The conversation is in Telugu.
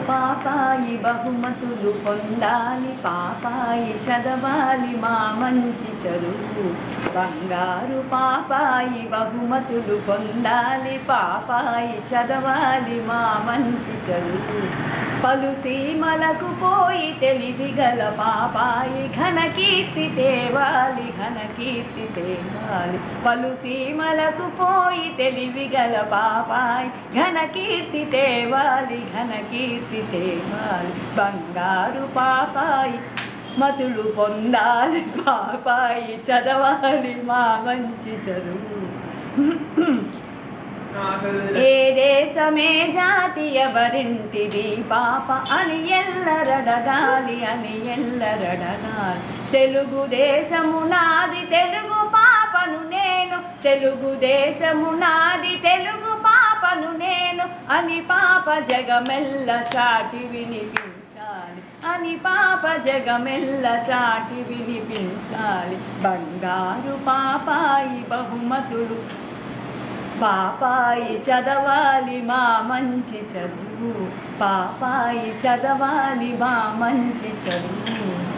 పాపాయి బహుమతులు పొందాలి పాపాయి చదవాలి మా మంచి చదువు బంగారు పాపాయి బహుమతులు పొందాలి పాపాయి చదవాలి మా మంచి చదువు పలు సీమలకు పోయి తెలివి గల పాపాయి ఘన కీర్తి తేవాలి ఘన కీర్తి తేవాలి పలు సీమలకు పోయి తెలివి గల పాపాయి ఘన కీర్తి తేవాలి ఘన కీర్తి తేవాలి బంగారు పాపాయి మతులు పొందాలి పాపాయి చదవాలి మా మంచి చదువు ఏ దేశమే జాతి ఎవరింటిది పాప అని ఎల్లరడగాలి అని ఎల్లరడగాలి తెలుగు దేశము నాది తెలుగు పాపను నేను తెలుగు దేశము నాది తెలుగు పాపను నేను అని పాప జగమెల్ల చాటి వినిపించాలి అని పాప జగమెల్ల చాటి వినిపించాలి బంగారు పాపాయి బహుమతులు పాపాయి చదవాలి మా మంచి చదువు పాపాయి చదవాలి మా మంచి చదువు